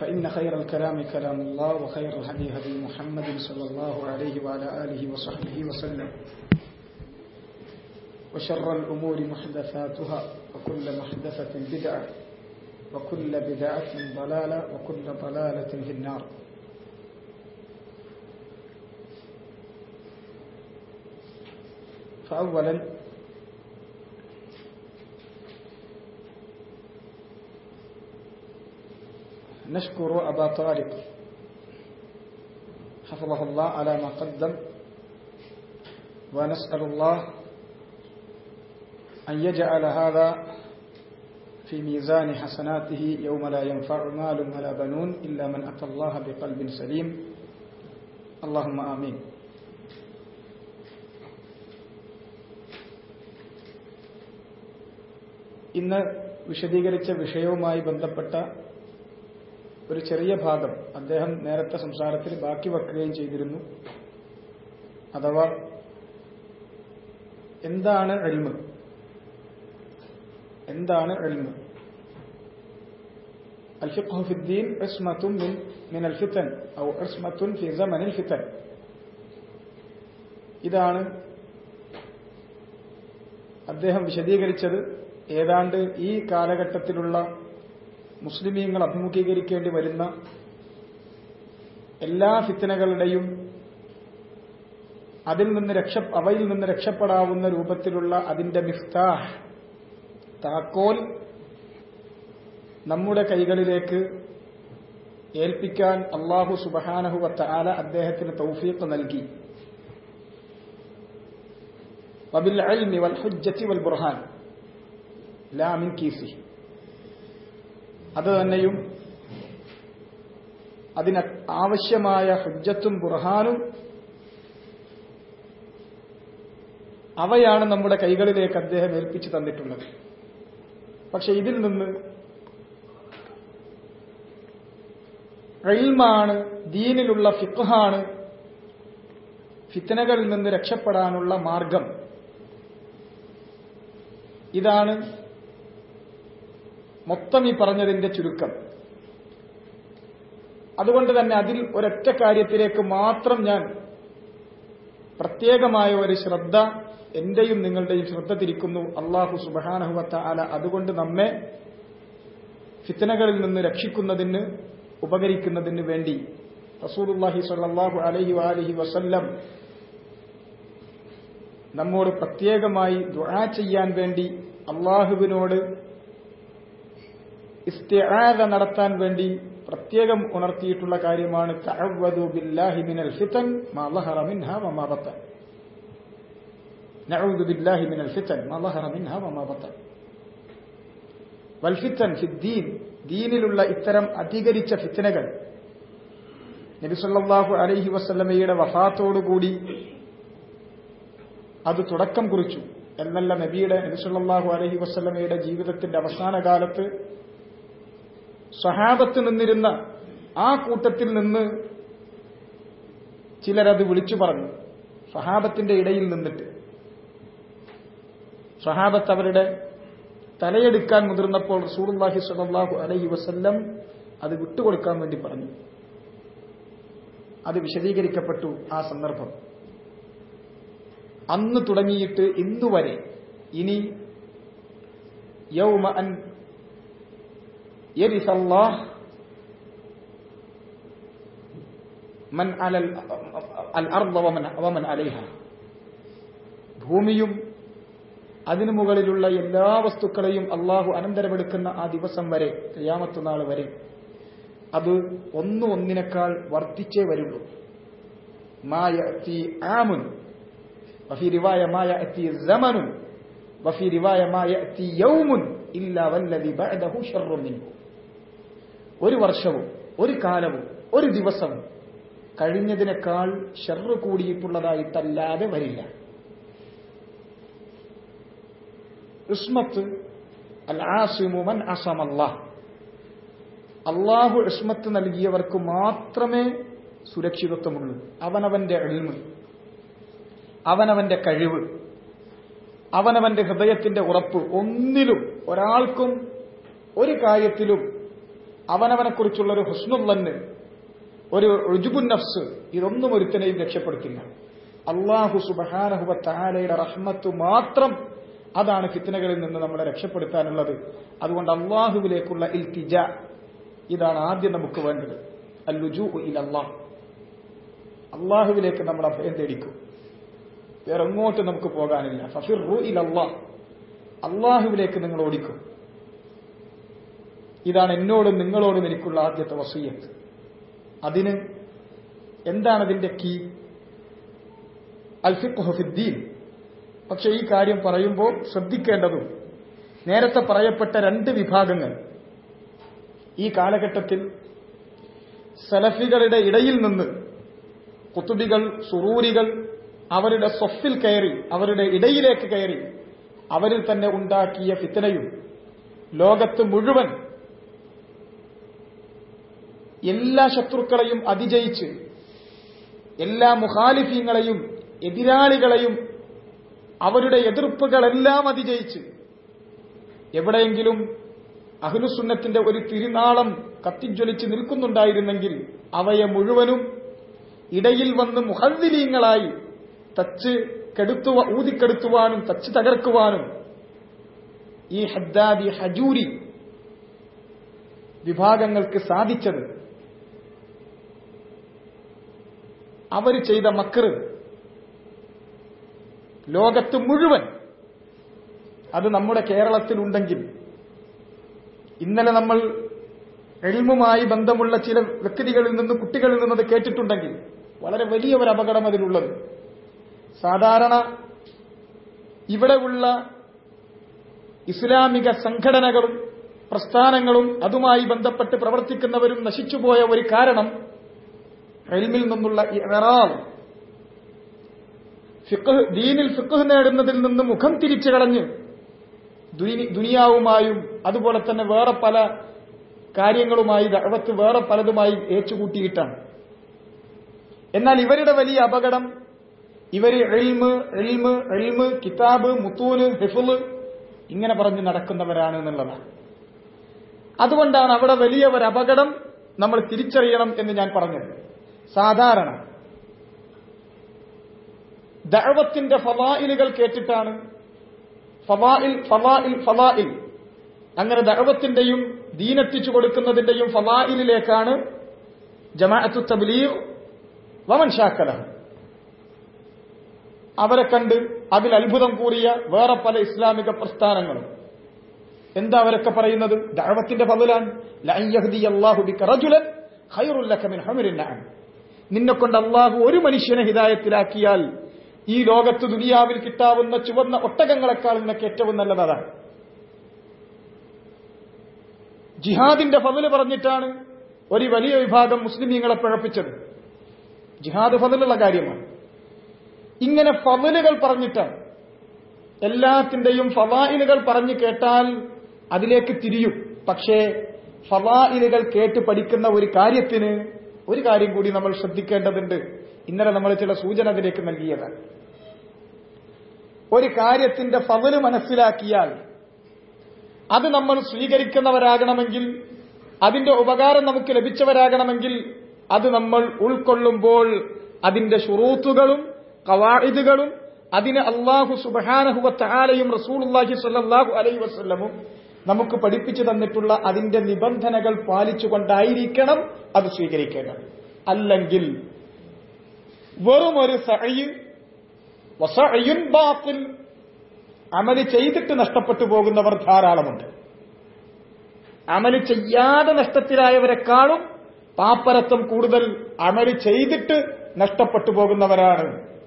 فإن خير الكلام كلام الله وخير الهدي هدي محمد صلى الله عليه وعلى آله وصحبه وسلم وشر الأمور محدثاتها وكل محدثة بدعة وكل بدعة ضلالة وكل ضلالة في النار فأولا نشكر أبا طارق حفظه الله على ما قدم ونسأل الله أن يجعل هذا في ميزان حسناته يوم لا ينفع مال ولا بنون إلا من أتى الله بقلب سليم اللهم آمين ഇന്ന് വിശദീകരിച്ച വിഷയവുമായി ബന്ധപ്പെട്ട ഒരു ചെറിയ ഭാഗം അദ്ദേഹം നേരത്തെ സംസാരത്തിൽ ബാക്കി വെക്കുകയും ചെയ്തിരുന്നു അഥവാ എന്താണ് എൽമ് എന്താണ് എൽമ് الفقه في الدين عصمة من من الفتن أو عصمة في زمن الفتن ഇതാണ് അദ്ദേഹം വിശദീകരിച്ചത് ഏതാണ്ട് ഈ കാലഘട്ടത്തിലുള്ള മുസ്ലിമീങ്ങൾ അഭിമുഖീകരിക്കേണ്ടി വരുന്ന എല്ലാ ഫിത്തനകളുടെയും അതിൽ നിന്ന് രക്ഷ അവയിൽ നിന്ന് രക്ഷപ്പെടാവുന്ന രൂപത്തിലുള്ള അതിന്റെ മിഫ്താഹ് താക്കോൽ നമ്മുടെ കൈകളിലേക്ക് ഏൽപ്പിക്കാൻ അള്ളാഹു സുബഹാനഹുവത്ത ആല അദ്ദേഹത്തിന് തൗഫീഖ് നൽകി വബിൽ അൽമി വൽ ഹുജ്ജത്തി വൽ ബുർഹാൻ ലാമിൻ കീസി അത് തന്നെയും അതിന് ആവശ്യമായ ഹുജ്ജത്തും ബുർഹാനും അവയാണ് നമ്മുടെ കൈകളിലേക്ക് അദ്ദേഹം ഏൽപ്പിച്ചു തന്നിട്ടുള്ളത് പക്ഷെ ഇതിൽ നിന്ന് റെയിൽമാണ് ദീനിലുള്ള ഫിഖാണ് ഫിത്തനകളിൽ നിന്ന് രക്ഷപ്പെടാനുള്ള മാർഗം ഇതാണ് മൊത്തം ഈ പറഞ്ഞതിന്റെ ചുരുക്കം അതുകൊണ്ട് തന്നെ അതിൽ ഒരൊറ്റ കാര്യത്തിലേക്ക് മാത്രം ഞാൻ പ്രത്യേകമായ ഒരു ശ്രദ്ധ എന്റെയും നിങ്ങളുടെയും ശ്രദ്ധ തിരിക്കുന്നു അള്ളാഹു സുബാനഹുവത്ത ആല അതുകൊണ്ട് നമ്മെ ഫിത്തനകളിൽ നിന്ന് രക്ഷിക്കുന്നതിന് ഉപകരിക്കുന്നതിന് വേണ്ടി റസൂലുല്ലാഹി സ്വല്ലല്ലാഹു അലൈഹി വാലിഹി വസല്ലം നമ്മോട് പ്രത്യേകമായി ദുആ ചെയ്യാൻ വേണ്ടി അള്ളാഹുവിനോട് ഇസ്തിആദ നടത്താൻ വേണ്ടി പ്രത്യേകം ഉണർത്തിയിട്ടുള്ള കാര്യമാണ് തഅവ്വദു ബില്ലാഹി മിനൽ ഫിതൻ മാ ളഹറ മിൻഹാ വമാ ബത്തൻ നഊദു ബില്ലാഹി മിനൽ ഫിതൻ മാ ളഹറ മിൻഹാ വമാ ബത്തൻ വൽ ഫിതൻ ഫിദ്ദീൻ ദീനിലുള്ള ഇത്തരം അധികരിച്ച ഫിത്തനകൾ നബി സല്ലല്ലാഹു അലൈഹി വസല്ലമയുടെ വഫാത്തോടുകൂടി അത് തുടക്കം കുറിച്ചു എന്നല്ല നബിയുടെ നബി സല്ലല്ലാഹു അലൈഹി വസല്ലമയുടെ ജീവിതത്തിന്റെ അവസാന കാലത്ത് സ്വഹാബത്ത് നിന്നിരുന്ന ആ കൂട്ടത്തിൽ നിന്ന് ചിലരത് വിളിച്ചു പറഞ്ഞു സ്വഹാബത്തിന്റെ ഇടയിൽ നിന്നിട്ട് സ്വഹാബത്ത് അവരുടെ തലയെടുക്കാൻ മുതിർന്നപ്പോൾ റസൂലുള്ളാഹി സ്വല്ലല്ലാഹു അലൈഹി വസല്ലം അത് വിട്ടുകൊടുക്കാൻ വേണ്ടി പറഞ്ഞു അത് വിശദീകരിക്കപ്പെട്ടു ആ സന്ദർഭം അന്ന് തുടങ്ങിയിട്ട് ഇന്നുവരെ ഇനി യൗമ അൻ يرث الله من على الأرض ومن, ومن عليها ഭൂമിയും അതിനു മുകളിലുള്ള എല്ലാ വസ്തുക്കളെയും അള്ളാഹു അനന്തരമെടുക്കുന്ന ആ ദിവസം വരെ ക്രിയാമത്തുനാൾ വരെ അത് ഒന്ന് ഒന്നിനേക്കാൾ വർദ്ധിച്ചേ വരുള്ളൂ മായത്തി ആമുൻ വഫി റിവായ മായത്തി സമനുൻ വഫി റിവായ മായത്തി യൗമുൻ ഇല്ല വല്ലതി ബഅദഹു ശർറുൻ മിൻഹു ഒരു വർഷവും ഒരു കാലവും ഒരു ദിവസവും കഴിഞ്ഞതിനേക്കാൾ ഷർറ് കൂടിയിട്ടുള്ളതായിട്ടല്ലാതെ വരില്ല ഇസ്മത്ത് അൽ ആസിമു മൻ അസമല്ലാഹ് അള്ളാഹു ഇസ്മത്ത് നൽകിയവർക്ക് മാത്രമേ സുരക്ഷിതത്വമുള്ളൂ അവനവന്റെ എളിമ് അവനവന്റെ കഴിവ് അവനവന്റെ ഹൃദയത്തിന്റെ ഉറപ്പ് ഒന്നിലും ഒരാൾക്കും ഒരു കാര്യത്തിലും അവനവനെ കുറിച്ചുള്ള ഒരു ഹുസ്നുല്ലന്ന് ഒരു റുജുബുൻ നഫ്സ് ഇതൊന്നും ഒരുത്തനെയും രക്ഷപ്പെടുത്തില്ല അള്ളാഹു സുബഹാനഹുബ താലയുടെ റഹ്മത്ത് മാത്രം അതാണ് ഫിത്തനകളിൽ നിന്ന് നമ്മളെ രക്ഷപ്പെടുത്താനുള്ളത് അതുകൊണ്ട് അള്ളാഹുവിലേക്കുള്ള ഇൽത്തിജ ഇതാണ് ആദ്യം നമുക്ക് വേണ്ടത് അല്ലുജു ഇൽ അള്ളാഹ് അള്ളാഹുവിലേക്ക് നമ്മൾ അഭയം തേടിക്കും വേറെ എങ്ങോട്ട് നമുക്ക് പോകാനില്ല ഫഫിർ ഇൽ അള്ളാഹ് അള്ളാഹുവിലേക്ക് നിങ്ങൾ ഓടിക്കും ഇതാണ് എന്നോടും നിങ്ങളോടും എനിക്കുള്ള ആദ്യത്തെ വസീയത്ത് അതിന് എന്താണ് അതിന്റെ കീ അൽഫിഖുഹുദ്ദീൻ പക്ഷെ ഈ കാര്യം പറയുമ്പോൾ ശ്രദ്ധിക്കേണ്ടതും നേരത്തെ പറയപ്പെട്ട രണ്ട് വിഭാഗങ്ങൾ ഈ കാലഘട്ടത്തിൽ സലഫികളുടെ ഇടയിൽ നിന്ന് കുത്തുബികൾ സുറൂരികൾ അവരുടെ സ്വഫിൽ കയറി അവരുടെ ഇടയിലേക്ക് കയറി അവരിൽ തന്നെ ഉണ്ടാക്കിയ ഫിത്തനയും ലോകത്ത് മുഴുവൻ എല്ലാ ശത്രുക്കളെയും അതിജയിച്ച് എല്ലാ മുഖാലിഫീങ്ങളെയും എതിരാളികളെയും അവരുടെ എതിർപ്പുകളെല്ലാം അതിജയിച്ച് എവിടെയെങ്കിലും അഹ്ലുസുന്നത്തിന്റെ ഒരു തിരുനാളം കത്തിജ്വലിച്ച് നിൽക്കുന്നുണ്ടായിരുന്നെങ്കിൽ അവയെ മുഴുവനും ഇടയിൽ വന്ന് മുഹദ്ദിലീങ്ങളായി തച്ച് കെടുത്തുവ ഊതിക്കെടുത്തുവാനും തച്ച് തകർക്കുവാനും ഈ ഹദ്ദാദി ഹജൂരി വിഭാഗങ്ങൾക്ക് സാധിച്ചത് അവർ ചെയ്ത മക്കറ് ലോകത്ത് മുഴുവൻ അത് നമ്മുടെ കേരളത്തിലുണ്ടെങ്കിൽ ഇന്നലെ നമ്മൾ എൽമുമായി ബന്ധമുള്ള ചില വ്യക്തികളിൽ നിന്ന് കുട്ടികളിൽ നിന്നത് കേട്ടിട്ടുണ്ടെങ്കിൽ വളരെ വലിയ ഒരു അപകടം അതിലുള്ളത് സാധാരണ ഇവിടെയുള്ള ഇസ്ലാമിക സംഘടനകളും പ്രസ്ഥാനങ്ങളും അതുമായി ബന്ധപ്പെട്ട് പ്രവർത്തിക്കുന്നവരും നശിച്ചുപോയ ഒരു കാരണം എൽമിൽ നിന്നുള്ള ഇറാം ഫിഖ് ദീനിൽ ഫിഖ് നേടുന്നതിൽ നിന്ന് മുഖം തിരിച്ചു കളഞ്ഞ് ദുനിയാവുമായും അതുപോലെ തന്നെ വേറെ പല കാര്യങ്ങളുമായി ദഴവത്ത് വേറെ പലതുമായി ഏച്ചുകൂട്ടിയിട്ടാണ് എന്നാൽ ഇവരുടെ വലിയ അപകടം ഇവര് എൽമ് എൽമ് എൽമ് കിതാബ് മുത്തൂന് ഹിഫുല് ഇങ്ങനെ പറഞ്ഞ് നടക്കുന്നവരാണ് എന്നുള്ളതാണ് അതുകൊണ്ടാണ് അവിടെ വലിയ ഒരു അപകടം നമ്മൾ തിരിച്ചറിയണം എന്ന് ഞാൻ പറഞ്ഞത് സാധാരണ ദഴവത്തിന്റെ ഫവായിലുകൾ കേട്ടിട്ടാണ് ഫവായിൽ ഫവായിൽ ഫവായിൽ അങ്ങനെ ദഴവത്തിന്റെയും ദീനെത്തിച്ചു കൊടുക്കുന്നതിന്റെയും ഫവായിലിലേക്കാണ് ജമാഅത്തു തബ്ലീഗ് വമൻ ഷാക്കല അവരെ കണ്ട് അതിൽ അത്ഭുതം കൂറിയ വേറെ പല ഇസ്ലാമിക പ്രസ്ഥാനങ്ങളും എന്താ അവരൊക്കെ പറയുന്നത് ദഴവത്തിന്റെ ഫതിലാണ് നിന്നെ കൊണ്ട് അള്ളാഹു ഒരു മനുഷ്യനെ ഹിതായത്തിലാക്കിയാൽ ഈ ലോകത്ത് ദുനിയാവിൽ കിട്ടാവുന്ന ചുവന്ന ഒട്ടകങ്ങളെക്കാൾ നിനക്ക് ഏറ്റവും നല്ലതാണ് ജിഹാദിന്റെ ഫതില് പറഞ്ഞിട്ടാണ് ഒരു വലിയ വിഭാഗം മുസ്ലിമീങ്ങളെ പിഴപ്പിച്ചത് ജിഹാദ് ഫതിലുള്ള കാര്യമാണ് ഇങ്ങനെ ഫതിലുകൾ പറഞ്ഞിട്ടാണ് എല്ലാത്തിന്റെയും ഫവായിലുകൾ പറഞ്ഞു കേട്ടാൽ അതിലേക്ക് തിരിയും പക്ഷേ ഫവായിലുകൾ കേട്ട് പഠിക്കുന്ന ഒരു കാര്യത്തിന് ഒരു കാര്യം കൂടി നമ്മൾ ശ്രദ്ധിക്കേണ്ടതുണ്ട് ഇന്നലെ നമ്മൾ ചില സൂചന അതിലേക്ക് നൽകിയതാണ് ഒരു കാര്യത്തിന്റെ ഫവല് മനസ്സിലാക്കിയാൽ അത് നമ്മൾ സ്വീകരിക്കുന്നവരാകണമെങ്കിൽ അതിന്റെ ഉപകാരം നമുക്ക് ലഭിച്ചവരാകണമെങ്കിൽ അത് നമ്മൾ ഉൾക്കൊള്ളുമ്പോൾ അതിന്റെ ഷുറൂത്തുകളും കവായിദുകളും അതിന് അള്ളാഹു സുബാനഹുവ താലയും റസൂലുല്ലാഹി സല്ലാഹു അലൈ വസ്ല്ലമും നമുക്ക് പഠിപ്പിച്ചു തന്നിട്ടുള്ള അതിന്റെ നിബന്ധനകൾ പാലിച്ചുകൊണ്ടായിരിക്കണം അത് സ്വീകരിക്കേണ്ടത് അല്ലെങ്കിൽ വെറും ഒരു സഹയ് വസഅയുൻ ബാത്തിൽ അമല് ചെയ്തിട്ട് നഷ്ടപ്പെട്ടു പോകുന്നവർ ധാരാളമുണ്ട് അമല് ചെയ്യാതെ നഷ്ടത്തിലായവരെക്കാളും പാപ്പരത്വം കൂടുതൽ അമല് ചെയ്തിട്ട് നഷ്ടപ്പെട്ടു പോകുന്നവരാണ്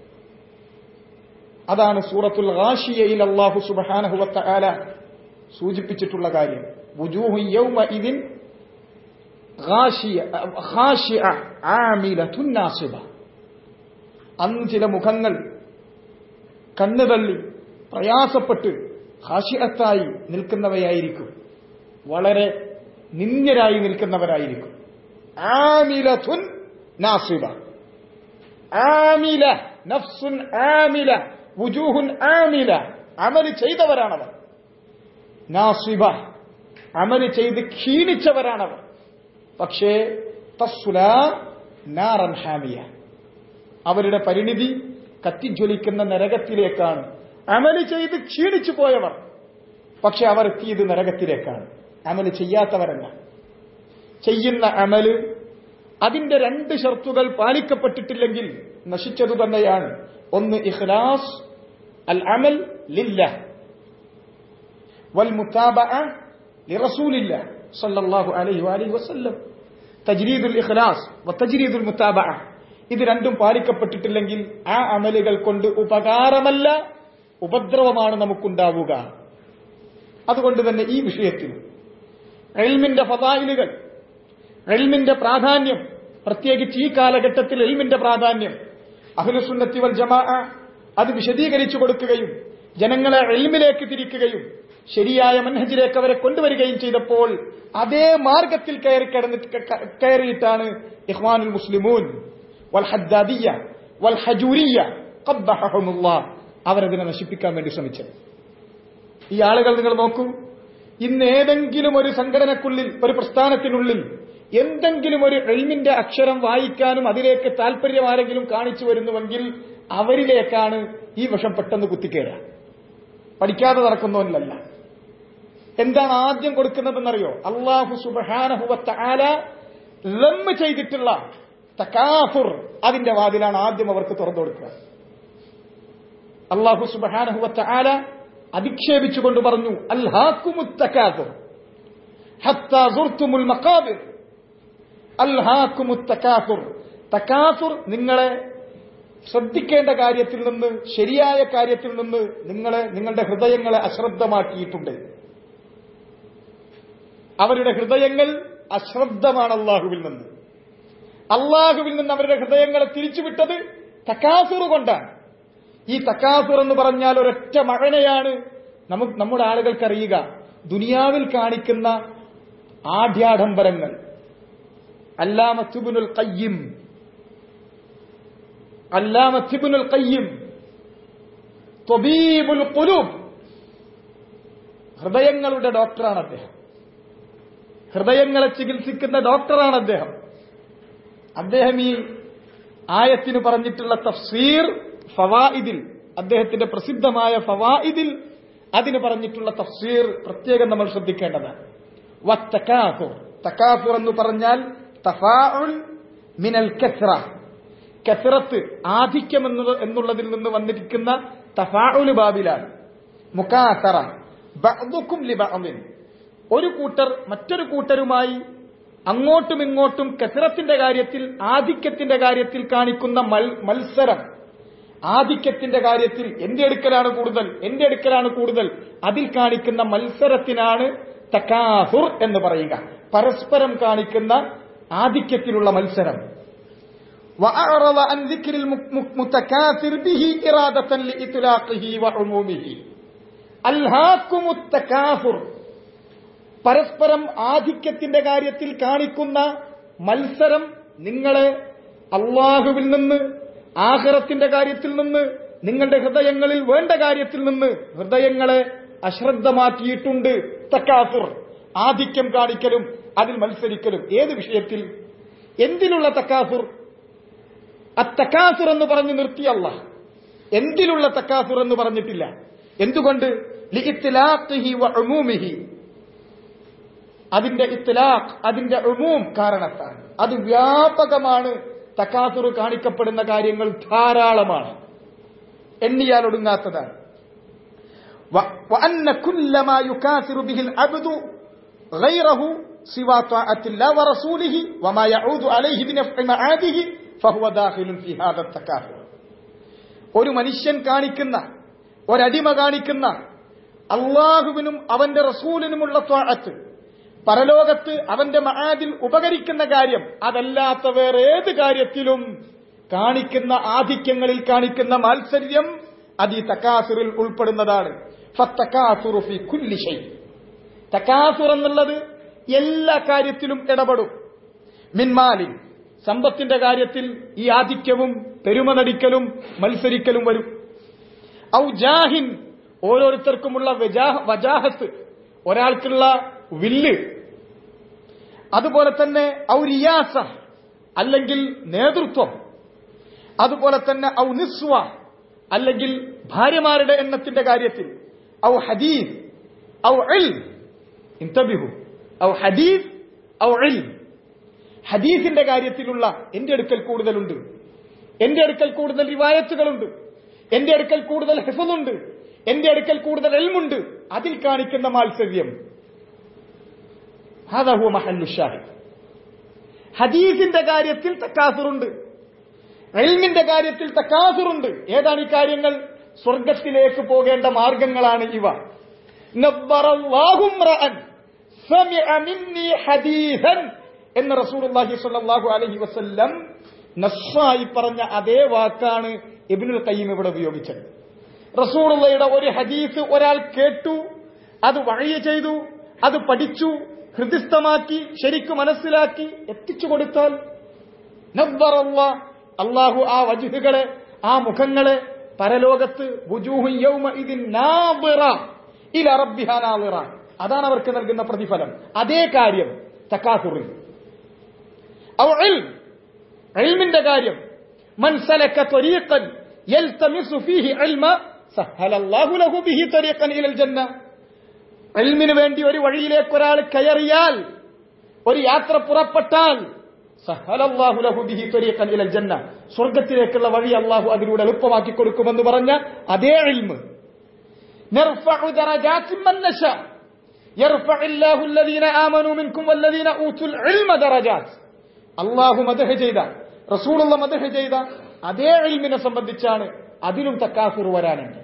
അതാണ് സൂറത്തുൽ റാഷിയയിൽ അള്ളാഹു സുബാനഹുവത്ത ആല സൂചിപ്പിച്ചിട്ടുള്ള കാര്യം വുജൂഹു യൗമ ഇതിൻ അന്ന് ചില മുഖങ്ങൾ കണ്ണുതള്ളി പ്രയാസപ്പെട്ട് ഹാഷിയത്തായി നിൽക്കുന്നവയായിരിക്കും വളരെ നിന്ദ്യരായി നിൽക്കുന്നവരായിരിക്കും ആമിലതുൻ നാസിബ ആമില നഫ്സുൻ ആമില വുജൂഹുൻ ആമില അമല് ചെയ്തവരാണവർ നാസിബ അമല് ചെയ്ത് ക്ഷീണിച്ചവരാണവർ പക്ഷേ തസ്സുല നാറൻ ഹാമിയ അവരുടെ പരിണിതി കത്തിജ്വലിക്കുന്ന നരകത്തിലേക്കാണ് അമല് ചെയ്ത് ക്ഷീണിച്ചു പോയവർ പക്ഷെ അവർ എത്തിയത് നരകത്തിലേക്കാണ് അമല് ചെയ്യാത്തവരല്ല ചെയ്യുന്ന അമല് അതിന്റെ രണ്ട് ഷർത്തുകൾ പാലിക്കപ്പെട്ടിട്ടില്ലെങ്കിൽ നശിച്ചതു തന്നെയാണ് ഒന്ന് ഇഖ്ലാസ് അൽ അമൽ ലില്ല വൽ മുതാബഅ ലിറസൂലില്ല സല്ലല്ലാഹു അലൈഹി വഅലിഹി വസല്ലം തജ്രീദുൽ ഇഖ്ലാസ് വ തജ്രീദുൽ മുതാബഅ ഇത് രണ്ടും പാലിക്കപ്പെട്ടിട്ടില്ലെങ്കിൽ ആ അമലുകൾ കൊണ്ട് ഉപകാരമല്ല ഉപദ്രവമാണ് നമുക്കുണ്ടാവുക അതുകൊണ്ട് തന്നെ ഈ വിഷയത്തിൽ എൽമിന്റെ ഫതായിലുകൾ എൽമിന്റെ പ്രാധാന്യം പ്രത്യേകിച്ച് ഈ കാലഘട്ടത്തിൽ എൽമിന്റെ പ്രാധാന്യം അഹ്ലുസുന്നത്തി വൽ ജമാ അത് വിശദീകരിച്ചു കൊടുക്കുകയും ജനങ്ങളെ എൽമിലേക്ക് തിരിക്കുകയും ശരിയായ മനഹജിലേക്ക് അവരെ കൊണ്ടുവരികയും ചെയ്തപ്പോൾ അതേ മാർഗത്തിൽ കയറി കിടന്നിട്ട് കയറിയിട്ടാണ് ഇഹ്വാനുൽ മുസ്ലിമൂൻ വൽ ഹദ്ദാദിയ വൽ ഹജൂരിയ ഖബ്ബഹഹുമുല്ലാഹ് അവരതിനെ നശിപ്പിക്കാൻ വേണ്ടി ശ്രമിച്ചത് ഈ ആളുകൾ നിങ്ങൾ നോക്കൂ ഇന്ന് ഏതെങ്കിലും ഒരു സംഘടനക്കുള്ളിൽ ഒരു പ്രസ്ഥാനത്തിനുള്ളിൽ എന്തെങ്കിലും ഒരു എൽമിന്റെ അക്ഷരം വായിക്കാനും അതിലേക്ക് താല്പര്യം ആരെങ്കിലും കാണിച്ചു വരുന്നുവെങ്കിൽ അവരിലേക്കാണ് ഈ വിഷം പെട്ടെന്ന് കുത്തിക്കേറുക പഠിക്കാതെ നടക്കുന്നവനല്ല എന്താണ് ആദ്യം കൊടുക്കുന്നതെന്നറിയോ അള്ളാഹു സുബാനഹുവത്ത ആല ലമ്മ് ചെയ്തിട്ടുള്ള തക്കാഫുർ അതിന്റെ വാതിലാണ് ആദ്യം അവർക്ക് തുറന്നു കൊടുക്കുക അള്ളാഹു സുബാനഹുവത്ത ആല അധിക്ഷേപിച്ചുകൊണ്ട് പറഞ്ഞു അൽഹാക്കുമുത്തക്കാഫുർ ഹത്താ സുർത്തുമുൽ മക്കാബിർ അൽഹാക്കുമുത്തക്കാഫുർ തക്കാഫുർ നിങ്ങളെ ശ്രദ്ധിക്കേണ്ട കാര്യത്തിൽ നിന്ന് ശരിയായ കാര്യത്തിൽ നിന്ന് നിങ്ങളെ നിങ്ങളുടെ ഹൃദയങ്ങളെ അശ്രദ്ധമാക്കിയിട്ടുണ്ട് അവരുടെ ഹൃദയങ്ങൾ അശ്രദ്ധമാണ് അള്ളാഹുവിൽ നിന്ന് അള്ളാഹുവിൽ നിന്ന് അവരുടെ ഹൃദയങ്ങളെ തിരിച്ചുവിട്ടത് തക്കാസുർ കൊണ്ടാണ് ഈ തക്കാസുർ എന്ന് പറഞ്ഞാൽ ഒരൊറ്റ മഴനെയാണ് നമുക്ക് നമ്മുടെ ആളുകൾക്കറിയുക ദുനിയാവിൽ കാണിക്കുന്ന ആഢ്യാഡംബരങ്ങൾ അല്ലാമത്തുബുനുൽ കയ്യും അല്ലാമത്തിബുനുൽ കയ്യും തൊബീബുൽ കുലൂബ് ഹൃദയങ്ങളുടെ ഡോക്ടറാണ് അദ്ദേഹം ഹൃദയങ്ങളെ ചികിത്സിക്കുന്ന ഡോക്ടറാണ് അദ്ദേഹം അദ്ദേഹം ഈ ആയത്തിന് പറഞ്ഞിട്ടുള്ള തഫ്സീർ ഫവായിദിൽ അദ്ദേഹത്തിന്റെ പ്രസിദ്ധമായ ഫവായിദിൽ അതിന് പറഞ്ഞിട്ടുള്ള തഫ്സീർ പ്രത്യേകം നമ്മൾ ശ്രദ്ധിക്കേണ്ടതാണ് വത്തക്കാഫുർ തക്കാഫുർ എന്ന് പറഞ്ഞാൽ തഫാഉൽ മിനൽ കസ്ര കസറത്ത് ആധിക്യം എന്നുള്ളതിൽ നിന്ന് വന്നിരിക്കുന്ന തഫാഉൽ ബാബിലാണ് മുക്കാസറ ബഅ്ദുക്കും ലിബഅദിൻ ഒരു കൂട്ടർ മറ്റൊരു കൂട്ടരുമായി അങ്ങോട്ടും ഇങ്ങോട്ടും കസറത്തിന്റെ കാര്യത്തിൽ ആധിക്യത്തിന്റെ കാര്യത്തിൽ കാണിക്കുന്ന മത്സരം ആധിക്യത്തിന്റെ കാര്യത്തിൽ എന്റെ അടുക്കലാണ് കൂടുതൽ എന്റെ അടുക്കലാണ് കൂടുതൽ അതിൽ കാണിക്കുന്ന മത്സരത്തിനാണ് തക്കാഹുർ എന്ന് പറയുക പരസ്പരം കാണിക്കുന്ന ആധിക്യത്തിലുള്ള മത്സരം وأعرض عن ذكر المتكاثر به إرادة لإطلاقه وعمومه ألهاكم التكاثر പരസ്പരം ആധിക്യത്തിന്റെ കാര്യത്തിൽ കാണിക്കുന്ന മത്സരം നിങ്ങളെ അള്ളാഹുവിൽ നിന്ന് ആഹ്റത്തിന്റെ കാര്യത്തിൽ നിന്ന് നിങ്ങളുടെ ഹൃദയങ്ങളിൽ വേണ്ട കാര്യത്തിൽ നിന്ന് ഹൃദയങ്ങളെ അശ്രദ്ധമാക്കിയിട്ടുണ്ട് തക്കാസുർ ആധിക്യം കാണിക്കലും അതിൽ മത്സരിക്കലും ഏത് വിഷയത്തിൽ എന്തിലുള്ള തക്കാസുർ അത്തക്കാസുർ എന്ന് പറഞ്ഞു നിർത്തിയല്ല എന്തിലുള്ള തക്കാസുർ എന്ന് പറഞ്ഞിട്ടില്ല എന്തുകൊണ്ട് അതിന്റെ ഇത്തലാഖ് അതിന്റെ ഉമൂം കാരണത്താണ് അത് വ്യാപകമാണ് തക്കാസുർ കാണിക്കപ്പെടുന്ന കാര്യങ്ങൾ ധാരാളമാണ് എണ്ണിയാൽ ഒടുങ്ങാത്തതാണ് وأن كل ما يكاثر به العبد غيره سوى طاعة الله ورسوله وما يعود عليه بنفع معاده فهو داخل في هذا التكاثر ഒരു മനുഷ്യൻ കാണിക്കുന്ന ഒരടിമ കാണിക്കുന്ന അള്ളാഹുവിനും അവന്റെ റസൂലിനുമുള്ള ത്വാഴത്ത് പരലോകത്ത് അവന്റെ മഹാദിൽ ഉപകരിക്കുന്ന കാര്യം അതല്ലാത്ത വേറെ ഏത് കാര്യത്തിലും കാണിക്കുന്ന ആധിക്യങ്ങളിൽ കാണിക്കുന്ന മാത്സര്യം അത് ഈ തക്കാസുറിൽ ഉൾപ്പെടുന്നതാണ് തക്കാസുർ എന്നുള്ളത് എല്ലാ കാര്യത്തിലും ഇടപെടും മിൻമാലിൻ സമ്പത്തിന്റെ കാര്യത്തിൽ ഈ ആധിക്യവും പെരുമ നടിക്കലും മത്സരിക്കലും വരും ഔ ജാഹിൻ ഓരോരുത്തർക്കുമുള്ള വജാഹത്ത് ഒരാൾക്കുള്ള വില്ല് അതുപോലെ തന്നെ ഔ റിയാസ അല്ലെങ്കിൽ നേതൃത്വം അതുപോലെ തന്നെ ഔ നിസ്വ അല്ലെങ്കിൽ ഭാര്യമാരുടെ എണ്ണത്തിന്റെ കാര്യത്തിൽ ഔ ഹദീസ് ഔ ഇൽ ഇൻതബിഹു ഔ ഹദീസ് ഔ ഇൽ ഹദീസിന്റെ കാര്യത്തിലുള്ള എന്റെ അടുക്കൽ കൂടുതലുണ്ട് എന്റെ അടുക്കൽ കൂടുതൽ റിവായത്തുകളുണ്ട് എന്റെ അടുക്കൽ കൂടുതൽ ഹിഫുണ്ട് എന്റെ അടുക്കൽ കൂടുതൽ എൽമുണ്ട് അതിൽ കാണിക്കുന്ന മാത്സര്യം ഹാദാഹു മഹല്ലു ഷാഹിദ് ഹദീസിന്റെ കാര്യത്തിൽ തക്കാസുറുണ്ട് എൽമിന്റെ കാര്യത്തിൽ തക്കാസുറുണ്ട് ഏതാണ് ഈ കാര്യങ്ങൾ സ്വർഗത്തിലേക്ക് പോകേണ്ട മാർഗങ്ങളാണ് ഇവ നബ്ബറല്ലാഹു ഇമ്രഅൻ സമിഅ മിന്നി ഹദീസൻ എന്ന് റസൂലുള്ളാഹി സ്വല്ലല്ലാഹു അലൈഹി വസല്ലം നസ്സായി പറഞ്ഞ അതേ വാക്കാണ് ഇബ്നുൽ ഖയ്യിം ഇവിടെ ഉപയോഗിച്ചത് റസൂലുള്ളയുടെ ഒരു ഹദീസ് ഒരാൾ കേട്ടു അത് വഴിയ ചെയ്തു അത് പഠിച്ചു ഹൃദിസ്ഥമാക്കി ശരിക്കു മനസ്സിലാക്കി എത്തിച്ചു കൊടുത്താൽ നബ്ബറല്ലാ അള്ളാഹു ആ വജുഹുകളെ ആ മുഖങ്ങളെ പരലോകത്ത് വുജൂഹു യൗമഇദിൻ നാദിറ ഇല റബ്ബിഹാ നാദിറ അതാണ് അവർക്ക് നൽകുന്ന പ്രതിഫലം അതേ കാര്യം തക്കാസുറിൽ ഔ ഇൽം ഇൽമിന്റെ കാര്യം മൻ സലക ത്വരീഖൻ യൽതമിസു ഫീഹി ഇൽമ സഹലല്ലാഹു ലഹു ബിഹി ത്വരീഖൻ ഇലൽ ജന്ന ഇൽമിന് വേണ്ടി ഒരു വഴിയിലേക്ക് ഒരാൾ കയറിയാൽ ഒരു യാത്ര പുറപ്പെട്ടാൽ സഹലല്ലാഹു ലഹു ബിഹി ത്വരീഖൻ ഇലൽ ജന്ന സ്വർഗ്ഗത്തിലേക്കുള്ള വഴി അല്ലാഹു അതിലൂടെ എളുപ്പമാക്കി കൊടുക്കുമെന്ന് പറഞ്ഞ അതേ ഇൽമ് نرفع درجات من نشاء يرفع الله الذين آمنوا منكم والذين أوتوا العلم درجات അള്ളാഹു മദഹ ചെയ്ത റസൂലുള്ള മദഹ ചെയ്ത അതേ ഇൽമിനെ സംബന്ധിച്ചാണ് അതിലും തക്കാസുർ വരാനുണ്ട്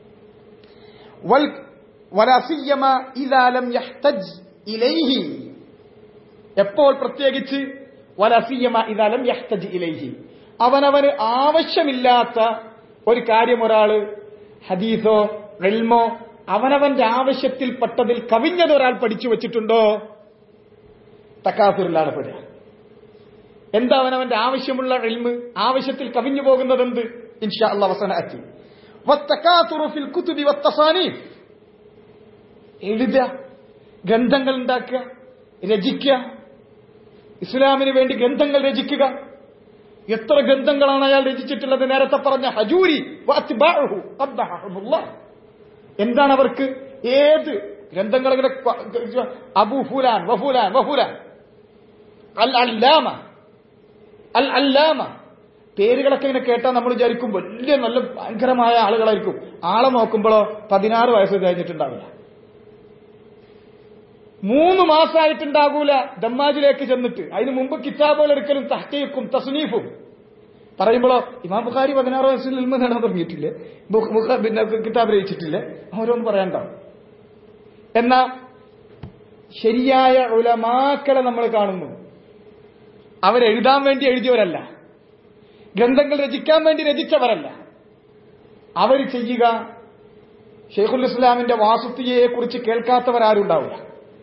വൽ- വലാ സിയ്യമ ഇദാ ലം യഹ്തജ് ഇലൈഹി എപ്പോൾ പ്രത്യേകിച്ച് വലസിയമ ഇതാലം യഹ്തജ് ഇലൈഹി അവനവന് ആവശ്യമില്ലാത്ത ഒരു കാര്യം ഒരാള് ഹദീസോ എൽമോ അവനവന്റെ ആവശ്യത്തിൽപ്പെട്ടതിൽ കവിഞ്ഞത് ഒരാൾ പഠിച്ചു വെച്ചിട്ടുണ്ടോ തക്കാസുറിലാണ് പെടുക എന്താ അവനവന്റെ ആവശ്യമുള്ള എൽമ് ആവശ്യത്തിൽ കവിഞ്ഞു പോകുന്നത് എന്ത് ഇൻഷാ അള്ളാഹ് അവസാന അറ്റി വത്തക്കാത്തുറു ഫിൽ കുതുബി വത്തസാനീഫ് എഴുതുക ഗ്രന്ഥങ്ങൾ ഉണ്ടാക്കുക രചിക്കുക ഇസ്ലാമിന് വേണ്ടി ഗ്രന്ഥങ്ങൾ രചിക്കുക എത്ര ഗ്രന്ഥങ്ങളാണ് അയാൾ രചിച്ചിട്ടുള്ളത് നേരത്തെ പറഞ്ഞ ഹജൂരി വഅത്ബാഉഹു ഖബ്ബഹഹുമുല്ലാഹ്. എന്താണ് അവർക്ക് ഏത് ഗ്രന്ഥങ്ങൾ ഇങ്ങനെ ക- അബു ഫുലാൻ വഫുലാൻ വഫുലാൻ അൽ അല്ലാമ അൽ അല്ലാമ പേരുകളൊക്കെ ഇങ്ങനെ കേട്ടാൽ നമ്മൾ വിചാരിക്കും വലിയ നല്ല ഭയങ്കരമായ ആളുകളായിരിക്കും ആളെ നോക്കുമ്പോഴോ പതിനാറ് വയസ്സ് കഴിഞ്ഞിട്ടുണ്ടാവില്ല മൂന്ന് മാസമായിട്ടുണ്ടാകൂല ദമ്മാജിലേക്ക് ചെന്നിട്ട് അതിന് മുമ്പ് കിതാബുകൾ എടുക്കലും തഹ്കീക്കും തസ്നീഫും പറയുമ്പോഴോ ഇമാം ബുഖാരി പതിനാറ് വയസ്സിൽ ഇൽമ നേടാൻ തുടങ്ങിയിട്ടില്ലേ ബുഖ്- ബുഖ- പിന്നെ കിതാബ് രചിച്ചിട്ടില്ലേ അവരൊന്നും പറയാണ്ടാവും എന്നാ ശരിയായ ഉലമാക്കളെ നമ്മൾ കാണുന്നു അവരെഴുതാൻ വേണ്ടി എഴുതിയവരല്ല ഗ്രന്ഥങ്ങൾ രചിക്കാൻ വേണ്ടി രചിച്ചവരല്ല അവർ ചെയ്യുക ഷെയ്ഖുൽ ഇസ്ലാമിന്റെ വാസുത്തിയെ കുറിച്ച് കേൾക്കാത്തവരാരും ഉണ്ടാവില്ല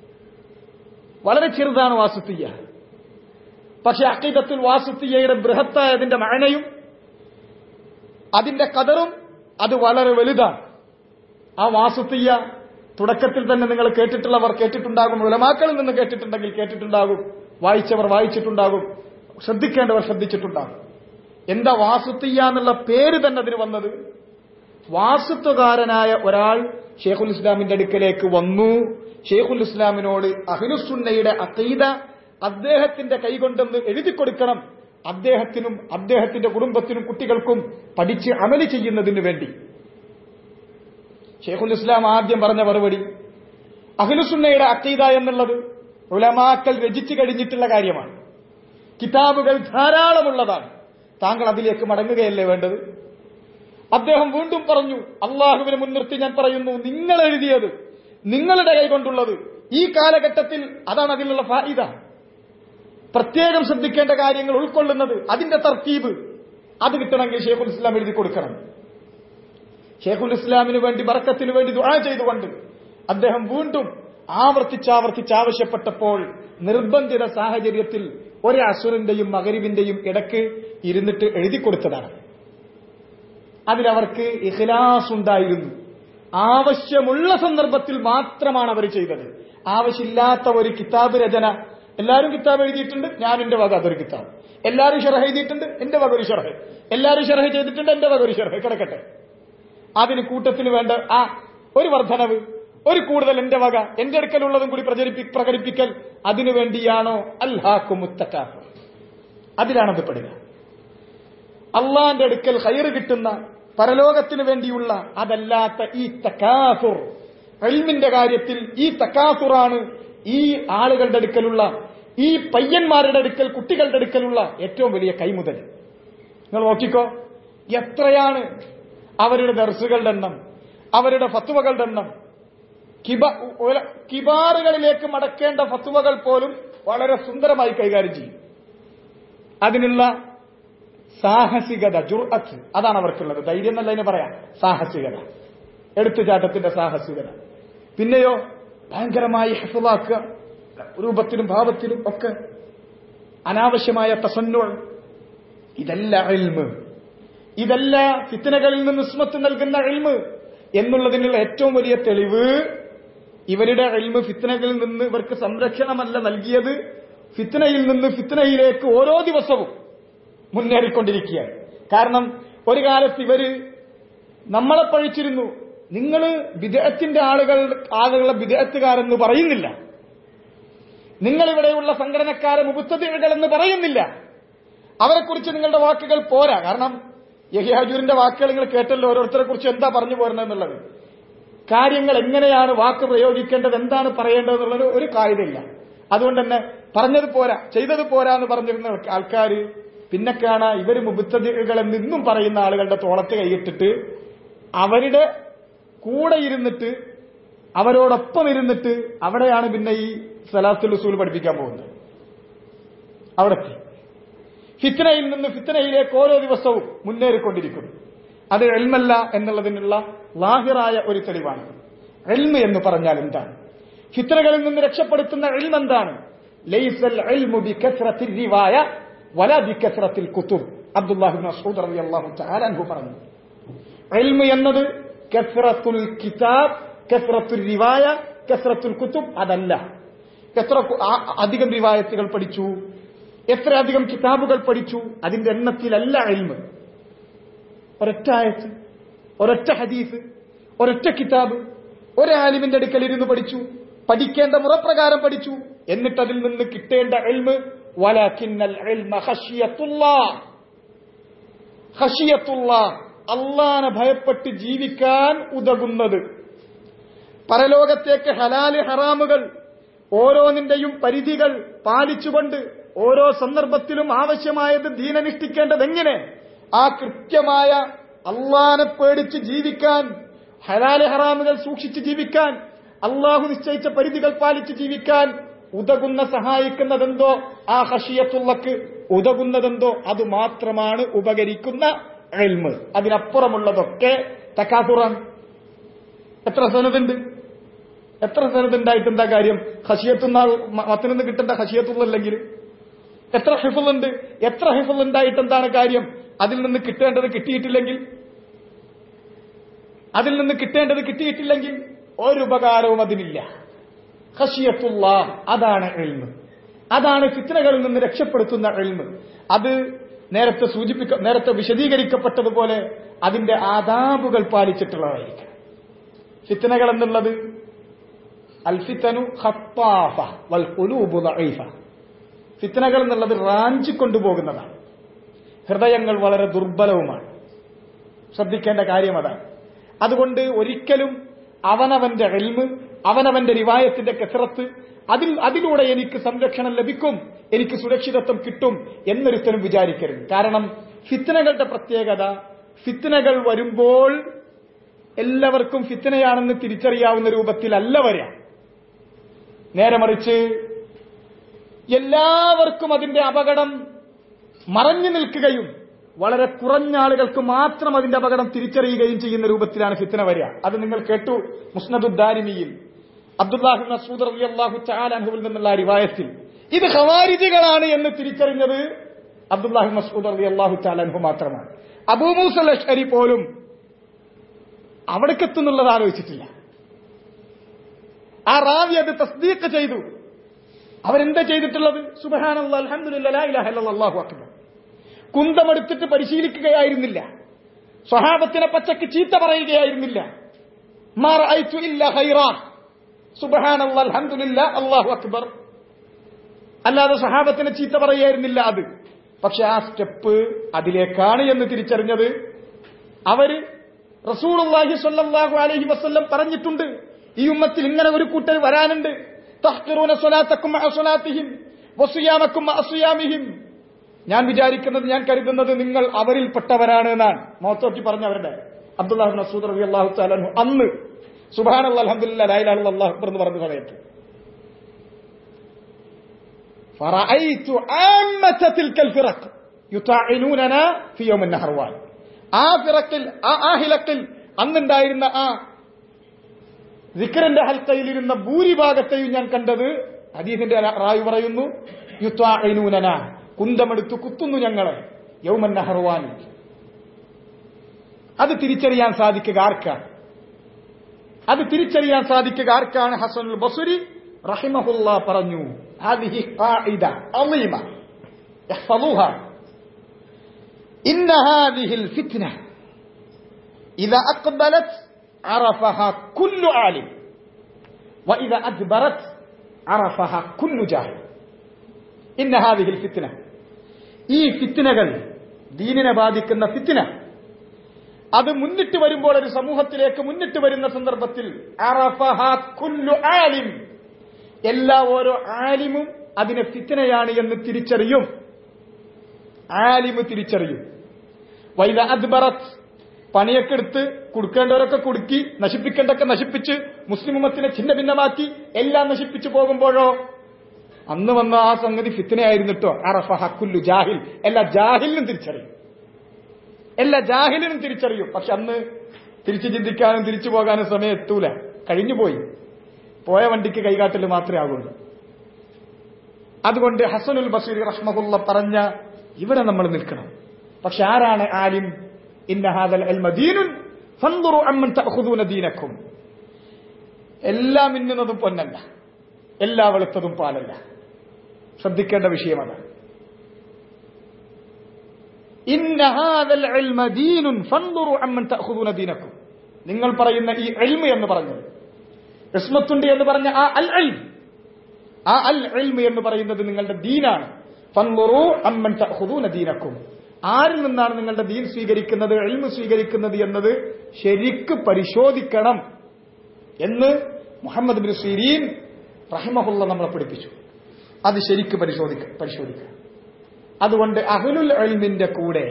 വളരെ ചെറുതാണ് വാസുത്തിയ പക്ഷെ അക്കീദത്തുൽ വാസുത്തിയയുടെ ബൃഹത്തായതിന്റെ മഴനയും അതിന്റെ കതറും അത് വളരെ വലുതാണ് ആ വാസുത്തിയ തുടക്കത്തിൽ തന്നെ നിങ്ങൾ കേട്ടിട്ടുള്ളവർ കേട്ടിട്ടുണ്ടാകും ഉലമാക്കളിൽ നിന്ന് കേട്ടിട്ടുണ്ടെങ്കിൽ കേട്ടിട്ടുണ്ടാകും വായിച്ചവർ വായിച്ചിട്ടുണ്ടാകും ശ്രദ്ധിക്കേണ്ടവർ ശ്രദ്ധിച്ചിട്ടുണ്ടാകും എന്താ വാസുത്തിയ എന്നുള്ള പേര് തന്നെ അതിന് വന്നത് വാസുത്വകാരനായ ഒരാൾ ഷെയ്ഖുൽ ഇസ്ലാമിന്റെ അടുക്കലേക്ക് വന്നു ഷെയ്ഖുൽ ഇസ്ലാമിനോട് അഹിനുസുന്നയുടെ അക്കീദ അദ്ദേഹത്തിന്റെ കൈകൊണ്ടെന്ന് എഴുതി കൊടുക്കണം അദ്ദേഹത്തിനും അദ്ദേഹത്തിന്റെ കുടുംബത്തിനും കുട്ടികൾക്കും പഠിച്ച് അമല് ചെയ്യുന്നതിന് വേണ്ടി ഷെയ്ഖുൽ ഇസ്ലാം ആദ്യം പറഞ്ഞ മറുപടി അഖിലുസുന്നയുടെ അക്കീദ എന്നുള്ളത് ഉലമാക്കൽ രചിച്ചു കഴിഞ്ഞിട്ടുള്ള കാര്യമാണ് കിതാബുകൾ ധാരാളമുള്ളതാണ് താങ്കൾ അതിലേക്ക് മടങ്ങുകയല്ലേ വേണ്ടത് അദ്ദേഹം വീണ്ടും പറഞ്ഞു അള്ളാഹുവിനെ മുൻനിർത്തി ഞാൻ പറയുന്നു നിങ്ങൾ എഴുതിയത് നിങ്ങളുടെ കൈകൊണ്ടുള്ളത് ഈ കാലഘട്ടത്തിൽ അതാണ് അതിനുള്ള ഫായിദ പ്രത്യേകം ശ്രദ്ധിക്കേണ്ട കാര്യങ്ങൾ ഉൾക്കൊള്ളുന്നത് അതിന്റെ തർത്തീബ് അത് കിട്ടണമെങ്കിൽ ഷെയ്ഖുൽ ഇസ്ലാം എഴുതി കൊടുക്കണം ഷെയ്ഖുൽ ഇസ്ലാമിന് വേണ്ടി ബർക്കത്തിന് വേണ്ടി ദുആ ചെയ്തുകൊണ്ട് അദ്ദേഹം വീണ്ടും ആവർത്തിച്ചാവർത്തിച്ച് ആവശ്യപ്പെട്ടപ്പോൾ നിർബന്ധിത സാഹചര്യത്തിൽ ഒരു അസുറിന്റെയും മകരിവിന്റെയും ഇടക്ക് ഇരുന്നിട്ട് എഴുതി കൊടുത്തതാണ് അതിലവർക്ക് ഇഖ്ലാസ് ഉണ്ടായിരുന്നു ആവശ്യമുള്ള സന്ദർഭത്തിൽ മാത്രമാണ് അവർ ചെയ്തത് ആവശ്യമില്ലാത്ത ഒരു കിതാബ് രചന എല്ലാവരും കിതാബ് എഴുതിയിട്ടുണ്ട് ഞാൻ എന്റെ വക അതൊരു കിതാബ് എല്ലാവരും ഷെറഹ് എഴുതിയിട്ടുണ്ട് എന്റെ വക ഒരു ഷെറഹ് എല്ലാവരും ഷെറഹ് ചെയ്തിട്ടുണ്ട് എന്റെ വക ഒരു ഷെറഹ് കിടക്കട്ടെ അതിന് കൂട്ടത്തിൽ വേണ്ട ആ ഒരു വർധനവ് ഒരു കൂടുതൽ എന്റെ വക എന്റെ അടുക്കലുള്ളതും കൂടി പ്രചരിപ്പി പ്രകടിപ്പിക്കൽ അതിനു വേണ്ടിയാണോ അൽഹാക്കുമുത്തക്കാഫ് അതിലാണത് പെടുക അള്ളാന്റെ അടുക്കൽ ഹയറ് കിട്ടുന്ന പരലോകത്തിന് വേണ്ടിയുള്ള അതല്ലാത്ത ഈ തക്കാസുർ എൽമിന്റെ കാര്യത്തിൽ ഈ തക്കാസുറാണ് ഈ ആളുകളുടെ അടുക്കലുള്ള ഈ പയ്യന്മാരുടെ അടുക്കൽ കുട്ടികളുടെ അടുക്കലുള്ള ഏറ്റവും വലിയ കൈമുതൽ നിങ്ങൾ നോക്കിക്കോ എത്രയാണ് അവരുടെ ദർസുകളുടെ എണ്ണം അവരുടെ ഫത്തുവകളുടെ എണ്ണം കിബ ഒല- കിബാറുകളിലേക്ക് മടക്കേണ്ട ഫത്തുവകൾ പോലും വളരെ സുന്ദരമായി കൈകാര്യം ചെയ്യും അതിനുള്ള സാഹസികത ജുർഅത്ത് അതാണ് അവർക്കുള്ളത് ധൈര്യം എന്നല്ല അതിന് പറയാം സാഹസികത എടുത്തുചാട്ടത്തിന്റെ സാഹസികത പിന്നെയോ ഭയങ്കരമായി ഹെഫലാക്കുക രൂപത്തിലും ഭാവത്തിലും ഒക്കെ അനാവശ്യമായ തസന്നുൾ ഇതല്ല എൽമ് ഇതല്ല ഫിത്തനകളിൽ നിന്ന് ഉസ്മത്ത് നൽകുന്ന എൽമ് എന്നുള്ളതിനുള്ള ഏറ്റവും വലിയ തെളിവ് ഇവരുടെ എൽമ് ഫിത്തനകളിൽ നിന്ന് ഇവർക്ക് സംരക്ഷണമല്ല നൽകിയത് ഫിത്തനയിൽ നിന്ന് ഫിത്തനയിലേക്ക് ഓരോ ദിവസവും മുന്നേറിക്കൊണ്ടിരിക്കുകയാണ് കാരണം ഒരു കാലത്ത് ഇവര് നമ്മളെ പഴിച്ചിരുന്നു നിങ്ങൾ വിദേഹത്തിന്റെ ആളുകൾ ആളുകളെ വിദേഹത്തുകാരെന്ന് പറയുന്നില്ല നിങ്ങൾ ഇവിടെയുള്ള സംഘടനക്കാരെ മുബുത്തതികൾ എന്ന് പറയുന്നില്ല അവരെക്കുറിച്ച് നിങ്ങളുടെ വാക്കുകൾ പോരാ കാരണം യഹിയാജൂരിന്റെ വാക്കുകൾ നിങ്ങൾ കേട്ടല്ലോ ഓരോരുത്തരെ കുറിച്ച് എന്താ പറഞ്ഞു പോരുന്നതെന്നുള്ളത് കാര്യങ്ങൾ എങ്ങനെയാണ് വാക്ക് പ്രയോഗിക്കേണ്ടത് എന്താണ് പറയേണ്ടത് എന്നുള്ളത് ഒരു കാര്യമില്ല അതുകൊണ്ട് തന്നെ പറഞ്ഞത് പോരാ ചെയ്തത് പോരാ എന്ന് പറഞ്ഞിരുന്ന ആൾക്കാർ പിന്നെ കാണാ ഇവര് മുബുത്തതികൾ എന്നും പറയുന്ന ആളുകളുടെ തോളത്ത് കൈയിട്ടിട്ട് അവരുടെ കൂടെ ഇരുന്നിട്ട് അവരോടൊപ്പം ഇരുന്നിട്ട് അവിടെയാണ് പിന്നെ ഈ സലാത്തുൽ ഉസൂൽ പഠിപ്പിക്കാൻ പോകുന്നത് അവിടെ എത്തി ഫിത്തനയിൽ നിന്ന് ഫിത്തനയിലേക്ക് ഓരോ ദിവസവും മുന്നേറിക്കൊണ്ടിരിക്കുന്നു അത് എൽമല്ല എന്നുള്ളതിനുള്ള ലാഹിറായ ഒരു തെളിവാണ് എൽമ് എന്ന് പറഞ്ഞാൽ എന്താണ് ഫിത്തനകളിൽ നിന്ന് രക്ഷപ്പെടുത്തുന്ന എൽമ് എന്താണ് ലൈസൽ എൽമു ബി കസ്റത്തിൽ റിവായ വല ബി കസ്റത്തിൽ കുത്തുബ് അബ്ദുല്ലാഹി മസ്ഊദ് റളിയല്ലാഹു തആല അൻഹു പറഞ്ഞു എൽമ് എന്നത് കസ്റത്തുൽ കിതാബ് കസ്റത്തുൽ റിവായ കസ്റത്തുൽ കുത്തുബ് അതല്ല എത്ര കു- ആ- അധികം റിവായത്തുകൾ പഠിച്ചു എത്ര അധികം കിതാബുകൾ പഠിച്ചു അതിന്റെ എണ്ണത്തിലല്ല എൽമ് ഒരൊറ്റ ആയത്ത് ഒരൊറ്റ ഹദീസ് ഒരൊറ്റ കിതാബ് ഒരു ആലിമിന്റെ അടുക്കൽ ഇരുന്ന് പഠിച്ചു പഠിക്കേണ്ട മുറപ്രകാരം പഠിച്ചു എന്നിട്ട് അതിൽ നിന്ന് കിട്ടേണ്ട എൽമ് വലാക്കിന്നൽ ഇൽമ ഖശിയത്തുല്ലാഹ് ഖശിയത്തുല്ലാഹ് അള്ളാനെ ഭയപ്പെട്ട് ജീവിക്കാൻ ഉതകുന്നത് പരലോകത്തേക്ക് ഹലാല് ഹറാമുകൾ ഓരോന്നിന്റെയും പരിധികൾ പാലിച്ചുകൊണ്ട് ഓരോ സന്ദർഭത്തിലും ആവശ്യമായത് ദീനനുഷ്ഠിക്കേണ്ടത് എങ്ങനെ ആ കൃത്യമായ അള്ളാനെ പേടിച്ച് ജീവിക്കാൻ ഹലാല് ഹറാമുകൾ സൂക്ഷിച്ച് ജീവിക്കാൻ അള്ളാഹു നിശ്ചയിച്ച പരിധികൾ പാലിച്ച് ജീവിക്കാൻ ഉതകുന്ന സഹായിക്കുന്നതെന്തോ ആ ഹഷിയത്തുള്ളക്ക് ഉതകുന്നതെന്തോ അത് മാത്രമാണ് ഉപകരിക്കുന്ന എൽമ് അതിനപ്പുറമുള്ളതൊക്കെ തക്കാസുറാണ് എത്ര സനതുണ്ട് എത്ര സനതുണ്ടായിട്ട് എന്താ കാര്യം ഹഷിയത്തുന്ന മത്തിൽ നിന്ന് കിട്ടേണ്ട ഹഷിയത്തുള്ളല്ലെങ്കിൽ എത്ര ഹിഫുണ്ട് എത്ര ഹിഫുൾ ഉണ്ടായിട്ട് എന്താണ് കാര്യം അതിൽ നിന്ന് കിട്ടേണ്ടത് കിട്ടിയിട്ടില്ലെങ്കിൽ അതിൽ നിന്ന് കിട്ടേണ്ടത് കിട്ടിയിട്ടില്ലെങ്കിൽ ഒരു ഉപകാരവും അതിനില്ല ഹഷിയത്തുള്ള അതാണ് എൽമ് അതാണ് ഫിത്തനകളിൽ നിന്ന് രക്ഷപ്പെടുത്തുന്ന എൽമ് അത് നേരത്തെ സൂചിപ്പിക്ക നേരത്തെ വിശദീകരിക്കപ്പെട്ടതുപോലെ അതിന്റെ ആദാബുകൾ പാലിച്ചിട്ടുള്ളതായിരിക്കണം ഫിത്തനകൾ എന്നുള്ളത് അൽഫിത്തനു ഖത്താഫ വൽ ഖുലൂബു ദഈഫ ഫിത്തനകൾ എന്നുള്ളത് റാഞ്ചി കൊണ്ടുപോകുന്നതാണ് ഹൃദയങ്ങൾ വളരെ ദുർബലവുമാണ് ശ്രദ്ധിക്കേണ്ട കാര്യം അതാണ് അതുകൊണ്ട് ഒരിക്കലും അവനവന്റെ എൽമ് അവനവന്റെ റിവായത്തിന്റെ കെസറത്ത് അതിൽ അതിലൂടെ എനിക്ക് സംരക്ഷണം ലഭിക്കും എനിക്ക് സുരക്ഷിതത്വം കിട്ടും എന്നൊരുത്തരും വിചാരിക്കരുത് കാരണം ഫിത്തനകളുടെ പ്രത്യേകത ഫിത്തനകൾ വരുമ്പോൾ എല്ലാവർക്കും ഫിത്തനയാണെന്ന് തിരിച്ചറിയാവുന്ന രൂപത്തിലല്ല വരിക നേരെ മറിച്ച് എല്ലാവർക്കും അതിന്റെ അപകടം മറഞ്ഞു നിൽക്കുകയും വളരെ കുറഞ്ഞ ആളുകൾക്ക് മാത്രം അതിന്റെ അപകടം തിരിച്ചറിയുകയും ചെയ്യുന്ന രൂപത്തിലാണ് ഫിത്തന വരിക അത് നിങ്ങൾ കേട്ടു മുസ്നദുദ്ദാരിമിയിൽ അബ്ദുല്ലാഹു മസൂദ് റബി അള്ളാഹു ചാലാൻഹുവിൽ നിന്നുള്ള റിവായത്തിൽ ഇത് ഖവാരിജികളാണ് എന്ന് തിരിച്ചറിഞ്ഞത് അബ്ദുല്ലാഹു മസൂദ് റബി അള്ളാഹു ചാലാൻഹു മാത്രമാണ് അബൂമൂസൽ അഷ്അരി പോലും അവിടേക്കെത്തുന്നുള്ളത് ആലോചിച്ചിട്ടില്ല ആ റാവി അത് തസ്ദീഖ് ചെയ്തു അവരെന്താ ചെയ്തിട്ടുള്ളത് സുബഹാനല്ലാ അൽഹംദുലില്ലാ ലാ ഇലാഹ ഇല്ലല്ലാഹ് അല്ലാഹു അക്ബർ കുന്തമെടുത്തിട്ട് പരിശീലിക്കുകയായിരുന്നില്ല സ്വഹാബത്തിനെ പച്ചക്ക് ചീത്ത പറയുകയായിരുന്നില്ല മാ റഅയ്തു ഇല്ല ഖൈറാ സുബഹാനല്ലാ അൽഹംദുലില്ലാ അല്ലാഹു അക്ബർ അല്ലാതെ സഹാബത്തിനെ ചീത്ത പറയായിരുന്നില്ല അത് പക്ഷെ ആ സ്റ്റെപ്പ് അതിലേക്കാണ് എന്ന് തിരിച്ചറിഞ്ഞത് അവര് റസൂലുള്ളാഹി സ്വല്ലല്ലാഹു അലൈഹി വസല്ലം പറഞ്ഞിട്ടുണ്ട് ഈ ഉമ്മത്തിൽ ഇങ്ങനെ ഒരു കൂട്ടർ വരാനുണ്ട് തഹ്ഖിറൂന സ്വലാത്തക്കും മഅ സ്വലാത്തിഹിം വസിയാമക്കും മഅ സിയാമിഹിം ഞാൻ വിചാരിക്കുന്നത് ഞാൻ കരുതുന്നത് നിങ്ങൾ അവരിൽപ്പെട്ടവരാണ് എന്നാണ് മോത്തോക്കി പറഞ്ഞവരുടെ അബ്ദുല്ലാഹ് മസൂദ് റളിയല്ലാഹു തആല അൻഹു അന്ന് സുബ്ഹാനല്ലാഹി അൽഹംദുലില്ലാഹി ലാ ഇലാഹ ഇല്ലല്ലാഹു അക്ബർ എന്ന് പറഞ്ഞ സമയത്ത് فرأيت عامة تلك الفرق يطاعنوننا في يوم النهروان ആ ഫിറക്കിൽ ആ ആ ഹിലക്കിൽ അന്നുണ്ടായിരുന്ന ആ ദിക്കറിന്റെ ഹൽക്കയിലിരുന്ന ഭൂരിഭാഗത്തെയും ഞാൻ കണ്ടത് ഹദീസിന്റെ റായു പറയുന്നു യുത്വാനൂനന കുന്തമെടുത്തു കുത്തുന്നു ഞങ്ങളെ യൗമൻ നഹർവാൻ അത് തിരിച്ചറിയാൻ സാധിക്കുക ആർക്കാണ് അത് തിരിച്ചറിയാൻ സാധിക്കുക ആർക്കാണ് ഹസനുൽ ബസുരി റഹിമഹുല്ല പറഞ്ഞു هذه قاعدة عظيمة احفظوها إن هذه الفتنة إذا أقبلت عرفها كل عالم وإذا أدبرت عرفها كل جاهل إن هذه الفتنة ഈ ഫിത്തിനകൾ ദീനിനെ ബാധിക്കുന്ന ഫിത്തിന അത് മുന്നിട്ട് വരുമ്പോൾ ഒരു സമൂഹത്തിലേക്ക് മുന്നിട്ട് വരുന്ന സന്ദർഭത്തിൽ അറഫഹ കുല്ലു ആലിം എല്ലാ ഓരോ ആലിമും അതിനെ ഫിത്തനയാണ് എന്ന് തിരിച്ചറിയും ആലിമ് തിരിച്ചറിയും വൈദ അദ്ബറത്ത് പണിയൊക്കെ എടുത്ത് കൊടുക്കേണ്ടവരൊക്കെ കൊടുക്കി നശിപ്പിക്കേണ്ടൊക്കെ നശിപ്പിച്ച് മുസ്ലിം ഉമ്മത്തിനെ ഛിന്ന ഭിന്നമാക്കി എല്ലാം നശിപ്പിച്ചു പോകുമ്പോഴോ അന്ന് വന്ന ആ സംഗതി ഫിത്തനയായിരുന്നിട്ടോ അറഫ ഹക്കുല്ലു ജാഹിൽ എല്ലാ ജാഹിലിനും തിരിച്ചറിയും എല്ലാ ജാഹിലിനും തിരിച്ചറിയും പക്ഷെ അന്ന് തിരിച്ചു ചിന്തിക്കാനും തിരിച്ചു പോകാനും സമയം എത്തൂല കഴിഞ്ഞുപോയി പോയ വണ്ടിക്ക് കൈകാട്ടൽ മാത്രമേ ആകുള്ളൂ അതുകൊണ്ട് ഹസനുൽ ബസീർ റഹ്മഹുല്ല പറഞ്ഞ ഇവിടെ നമ്മൾ നിൽക്കണം പക്ഷെ ആരാണ് ആലിം ഇന്നഹാദൽ ദീനുൻ ഫൻദുറു അമ്മൻ തഅഖുദൂന ദീനക്കും എല്ലാം മിന്നുന്നതും പൊന്നല്ല എല്ലാ വെളുത്തതും പാലല്ല ശ്രദ്ധിക്കേണ്ട വിഷയമാണ് ഇന്നഹാദൽ ദീനുൻ ഫൻദുറു അമ്മൻ തഅഖുദൂന ദീനക്കും നിങ്ങൾ പറയുന്ന ഈ എൽമ് എന്ന് പറഞ്ഞത് ഇസ്മത്തുണ്ട് എന്ന് പറഞ്ഞ ആ അൽ അൽം ആ അൽ അൽമ് എന്ന് പറയുന്നത് നിങ്ങളുടെ ദീനാണ് ഫൻദുറു അമ്മൻ തഅഖുദൂന ദീനക്കും ആരിൽ നിന്നാണ് നിങ്ങളുടെ ദീൻ സ്വീകരിക്കുന്നത് എൽമ് സ്വീകരിക്കുന്നത് എന്നത് ശരിക്ക് പരിശോധിക്കണം എന്ന് മുഹമ്മദ് ബിൻ സീരീൻ റഹിമഹുല്ല നമ്മളെ പഠിപ്പിച്ചു അത് ശരിക്ക് പരിശോധിക്ക പരിശോധിക്കണം അതുകൊണ്ട് അഹ്ലുൽ എൽമിന്റെ കൂടെ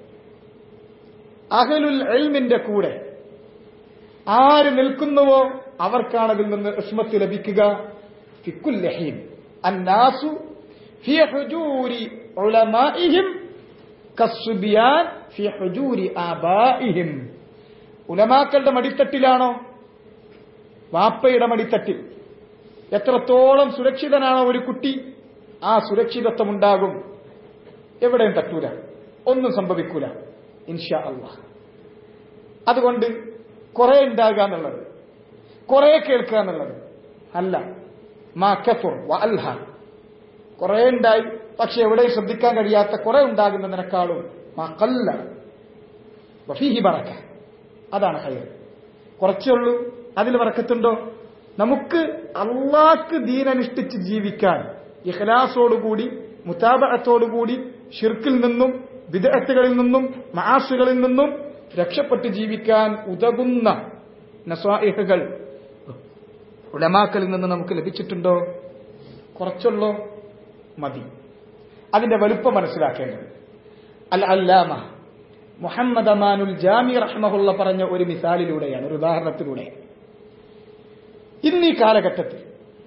അഹ്ലുൽ എൽമിന്റെ കൂടെ ആര് നിൽക്കുന്നുവോ അവർക്കാണ് അതിൽ നിന്ന് ഇസ്മത്ത് ലഭിക്കുക ഫിക്കുല്ലഹീൻ അന്നാസു ഫി ഹുജൂരി ഉലമാഇഹിം കസ്സുബിയാൻ ഫി ഹുജൂരി ആബാഇഹിം ഉലമാക്കളുടെ മടിത്തട്ടിലാണോ വാപ്പയുടെ മടിത്തട്ടിൽ എത്രത്തോളം സുരക്ഷിതനാണോ ഒരു കുട്ടി ആ സുരക്ഷിതത്വം ഉണ്ടാകും എവിടെയും തട്ടൂല ഒന്നും സംഭവിക്കൂല ഇൻഷാ അള്ളാഹ് അതുകൊണ്ട് കുറെ ഉണ്ടാകുക എന്നുള്ളത് കുറെ കേൾക്കുക എന്നുള്ളത് അല്ല മാ കഫുർ വ അൽഹ കുറെ ഉണ്ടായി പക്ഷെ എവിടെയും ശ്രദ്ധിക്കാൻ കഴിയാത്ത കുറെ ഉണ്ടാകുന്നതിനേക്കാളും മാ കല്ല വഫീഹി ബറക്ക അതാണ് ഹൈർ കുറച്ചേ ഉള്ളൂ അതിൽ വറക്കത്തുണ്ടോ നമുക്ക് അള്ളാക്ക് ദീനനുഷ്ഠിച്ച് ജീവിക്കാൻ ഇഖ്ലാസോടുകൂടി മുതാബഅത്തോടുകൂടി ഷിർക്കിൽ നിന്നും വിദഗ്ധകളിൽ നിന്നും മാസുകളിൽ നിന്നും രക്ഷപ്പെട്ട് ജീവിക്കാൻ ഉതകുന്ന നസ്വാഹിഹകൾ ഉലമാക്കളിൽ നിന്ന് നമുക്ക് ലഭിച്ചിട്ടുണ്ടോ കുറച്ചുള്ളോ മതി അതിന്റെ വലുപ്പം മനസ്സിലാക്കേണ്ടത് അൽ അല്ലാമ മുഹമ്മദ് അമാനുൽ ജാമി റഹ്മഹുള്ള പറഞ്ഞ ഒരു മിസാലിലൂടെയാണ് ഒരു ഉദാഹരണത്തിലൂടെ ഇന്നീ കാലഘട്ടത്തിൽ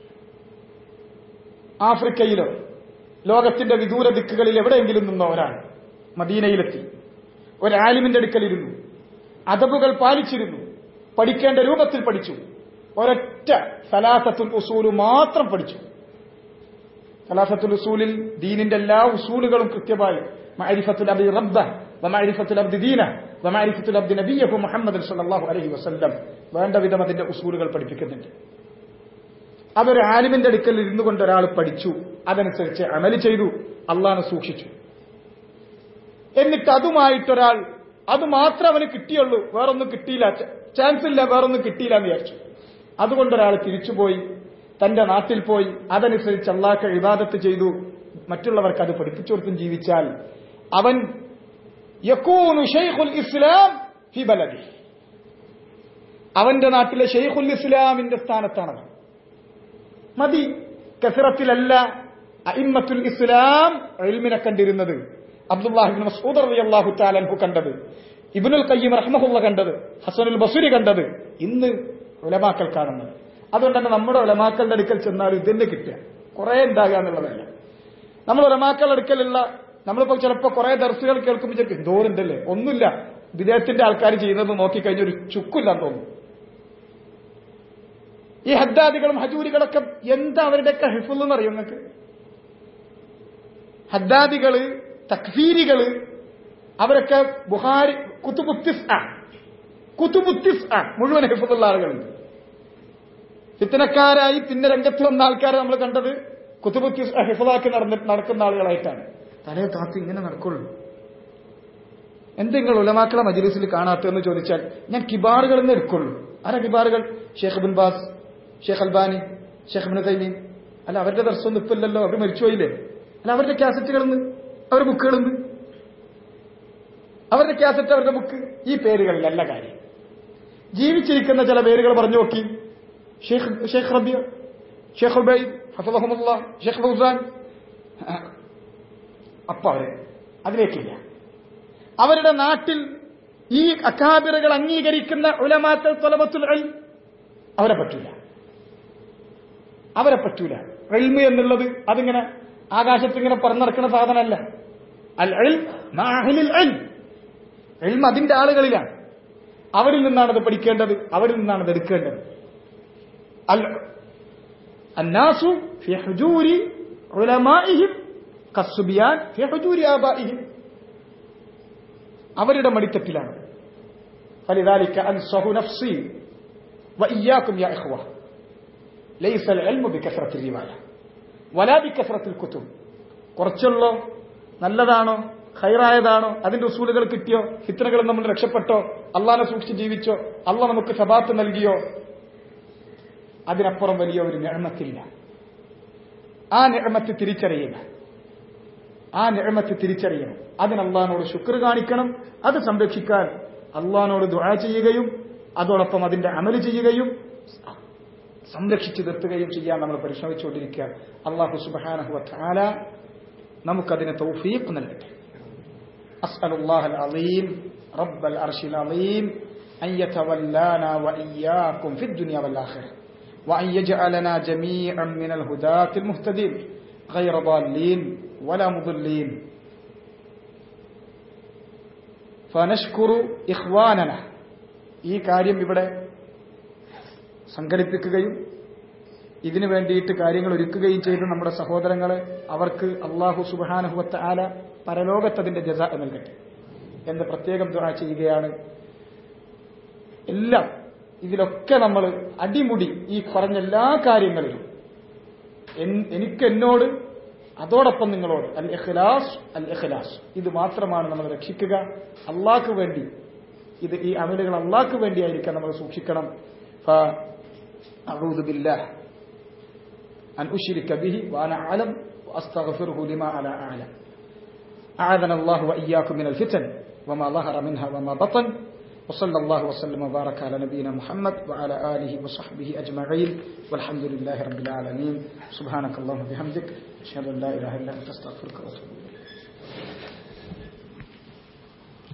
ആഫ്രിക്കയിലോ ലോകത്തിന്റെ വിദൂര ദിക്കുകളിൽ എവിടെയെങ്കിലും നിന്നോ ഒരാൾ മദീനയിലെത്തി ഒരാലിമിന്റെ അടുക്കലിരുന്നു അതബുകൾ പാലിച്ചിരുന്നു പഠിക്കേണ്ട രൂപത്തിൽ പഠിച്ചു ഒരൊറ്റ സലാസത്തുൽ ഉസൂല് മാത്രം പഠിച്ചു സലാസത്തുൽ ഉസൂലിൽ ദീനിന്റെ എല്ലാ ഉസൂലുകളും കൃത്യമായി മഅരിഫത്തുൽ അബ്ദി റബ്ബ വമഅരിഫത്തുൽ അബ്ദി ദീന വമഅരിഫത്തുൽ അബ്ദി നബിയഹു മുഹമ്മദ് സല്ലല്ലാഹു അലൈഹി വസല്ലം വേണ്ട വിധം അതിന്റെ ഉസൂലുകൾ പഠിപ്പിക്കുന്നുണ്ട് അതൊരു ആലിമിന്റെ അടുക്കൽ ഇരുന്നു കൊണ്ട് ഒരാൾ പഠിച്ചു അതനുസരിച്ച് അമല് ചെയ്തു അള്ളാനെ സൂക്ഷിച്ചു എന്നിട്ട് അതുമായിട്ടൊരാൾ അത് മാത്രം അവന് കിട്ടിയുള്ളൂ വേറൊന്നും കിട്ടിയില്ല ചാൻസ് ഇല്ല വേറൊന്നും കിട്ടിയില്ല എന്ന് വിചാരിച്ചു അതുകൊണ്ടൊരാൾ തിരിച്ചുപോയി തന്റെ നാട്ടിൽ പോയി അതനുസരിച്ച് അള്ളാഹ് ഇബാദത്ത് ചെയ്തു മറ്റുള്ളവർക്ക് അത് പഠിപ്പിച്ചു കൊടുത്തും ജീവിച്ചാൽ അവൻ യക്കൂനു ഷെയ്ഖുൽ ഇസ്ലാം ഫി ബലദി അവന്റെ നാട്ടിലെ ഷെയ്ഖുൽ ഇസ്ലാമിന്റെ സ്ഥാനത്താണ് അവൻ. മതി കസിറത്തിലല്ല അയിമ്മത്തുൽ ഇസ്ലാം ഇൽമിനെ കണ്ടിരുന്നത് അബ്ദുല്ലാഹിബിൻ മസൂദ് റളിയല്ലാഹു തആലൻഹു കണ്ടത് ഇബ്നുൽ ഖയ്യിം റഹ്മഹുള്ള കണ്ടത് ഹസനുൽ ബസുരി കണ്ടത് ഇന്ന് ഉലമാക്കൾ കാണുന്നത് അതുകൊണ്ട് തന്നെ നമ്മുടെ ഉലമാക്കളുടെ അടുക്കൽ ചെന്നാൽ ഇതന്നെ കിട്ടുക കുറെ ഉണ്ടാകുക എന്നുള്ളതല്ല നമ്മൾ ഉലമാക്കളുടെ അടുക്കലുള്ള നമ്മളിപ്പോൾ ചിലപ്പോൾ കുറെ ദർസുകൾ കേൾക്കുമ്പോൾ വിചാരിക്കും എന്തോരുണ്ടല്ലേ ഒന്നുമില്ല വിദേഹത്തിന്റെ ആൾക്കാർ ചെയ്യുന്നത് നോക്കിക്കഴിഞ്ഞ ഒരു ചുക്കില്ലാന്ന് തോന്നുന്നു ഈ ഹദ്ദാദികളും ഹജൂരികളൊക്കെ എന്താ അവരുടെയൊക്കെ ഹിഫുൽ എന്ന് അറിയും നിങ്ങൾക്ക് ഹദ്ദാദികള് തക്ഫീരികള് അവരൊക്കെ ബുഹാരി കുത്തുബുത്തിസ് ആ കുത്തുബുത്തിസ് ആ മുഴുവൻ ഹിഫുള്ള ആളുകളുണ്ട് ഫിത്തനക്കാരായി പിന്നെ രംഗത്ത് വന്ന ആൾക്കാരെ നമ്മൾ കണ്ടത് കുത്തുബുത്തിസ് ഹിഫുലാക്കി നടന്ന് നടക്കുന്ന ആളുകളായിട്ടാണ് തലേ താത്ത് ഇങ്ങനെ നടക്കുള്ളൂ എന്തെങ്കിലും ഉലമാക്കളെ മജിലിസിൽ കാണാത്തതെന്ന് ചോദിച്ചാൽ ഞാൻ കിബാറുകൾ എന്ന് എടുക്കുള്ളൂ ആരാ കിബാറുകൾ Sheikh bin Baz Sheikh Albani Sheikh bin Uthaymeen അല്ല അവരുടെ ദർശനം ഇപ്പില്ലല്ലോ അവർ മരിച്ചുപോയില്ലേ അല്ല അവരുടെ കാസറ്റുകളെന്ന് അവരുടെ ബുക്കുകളെന്ന് അവരുടെ കാസറ്റ് അവരുടെ ബുക്ക് ഈ പേരുകളിലല്ല കാര്യം ജീവിച്ചിരിക്കുന്ന ചില പേരുകൾ പറഞ്ഞു നോക്കി ഷേഖ് ഷേഖ് റബിയ ഷേഖ് ഉബൈദ് ഹഫദഹമുല്ല ഷേഖ് ഫൗസാൻ അപ്പൊ അവര് അതിലേക്കില്ല അവരുടെ നാട്ടിൽ ഈ അക്കാബിറുകൾ അംഗീകരിക്കുന്ന ഉലമാത്തൽ തൊലബത്തുൽ ഇൽം അവരെ പറ്റൂല അവരെ പറ്റൂല എൽമ് എന്നുള്ളത് അതിങ്ങനെ ആകാശത്ത് ഇങ്ങനെ പറന്നിറക്കുന്ന സാധനമല്ല അൽ ഇൽം മാഹിലിൽ ഇൽം ഇൽം അതിന്റെ ആളുകളിലാണ് അവരിൽ നിന്നാണ് അത് പഠിക്കേണ്ടത് അവരിൽ നിന്നാണ് അത് എടുക്കേണ്ടത് അൽ അന്നാസു ഫി ഹുജൂരി ഉലമാഇഹിം കസ്സുബിയാൻ ഫി ഹുജൂരി ആബാഇഹിം അവരുടെ മടിത്തട്ടിലാണ് فلذلك أنصه نفسي وإياكم يا إخوة ليس العلم بكثرة الرواية ولا بكثرة الكتب കുറച്ചുള്ളോ നല്ലതാണോ ഹൈറായതാണോ അതിന്റെ ഉസൂലുകൾ കിട്ടിയോ ഫിത്രകൾ നമ്മൾ രക്ഷപ്പെട്ടോ അള്ളാനെ സൂക്ഷിച്ച് ജീവിച്ചോ അള്ള നമുക്ക് സബാത്ത് നൽകിയോ അതിനപ്പുറം വലിയ ഒരു നിഴമത്തില്ല ആ നിഴമത്ത് തിരിച്ചറിയുക ആ നിഴമത്ത് തിരിച്ചറിയണം അതിന് അള്ളഹാനോട് ശുക്ർ കാണിക്കണം അത് സംരക്ഷിക്കാൻ അള്ളഹാനോട് ദുആ ചെയ്യുകയും അതോടൊപ്പം അതിന്റെ അമല് ചെയ്യുകയും സംരക്ഷിച്ചു നിർത്തുകയും ചെയ്യാൻ നമ്മൾ പരിശ്രമിച്ചുകൊണ്ടിരിക്കുക അള്ളാഹു സുബാനഹുല നമുക്കതിന് തൗഫീഖ് നൽകട്ടെ أسأل الله العظيم رب العرش العظيم أن يتولانا وإياكم في الدنيا والآخرة وأن يجعلنا جميعا من الهداة المهتدين غير ضالين ولا مضلين ഫനഷ്കുറു ഇഹ്വാനന ഈ കാര്യം ഇവിടെ സംഘടിപ്പിക്കുകയും ഇതിനു വേണ്ടിയിട്ട് കാര്യങ്ങൾ ഒരുക്കുകയും ചെയ്ത നമ്മുടെ സഹോദരങ്ങളെ അവർക്ക് അള്ളാഹു സുബാനുഹുവത്ത ആല പരലോകത്തതിന്റെ ജസ നൽകട്ടെ എന്ന് പ്രത്യേകം ദുആ ചെയ്യുകയാണ് എല്ലാം ഇതിലൊക്കെ നമ്മൾ അടിമുടി ഈ പറഞ്ഞ എല്ലാ കാര്യങ്ങളിലും എനിക്ക് എന്നോട് അതോടൊപ്പം നിങ്ങളോട് അൽ ഇഖ്ലാസ് അൽ ഇഖ്ലാസ് ഇത് മാത്രമാണ് നമ്മൾ രക്ഷിക്കുക അള്ളാഹ്ക്ക് വേണ്ടി ഇത് ഈ അമലുകൾ അള്ളാഹ്ക്ക് വേണ്ടിയായിരിക്കാൻ നമ്മൾ സൂക്ഷിക്കണം أعوذ بالله أن أشرك به وأنا أعلم وأستغفره لما أنا أعلم أعاذنا الله وإياكم من الفتن وما ظهر منها وما بطن وصلى الله وسلم وبارك على نبينا محمد وعلى آله وصحبه أجمعين والحمد لله رب العالمين سبحانك اللهم وبحمدك أشهد أن لا إله إلا أنت أستغفرك وأتوب إليك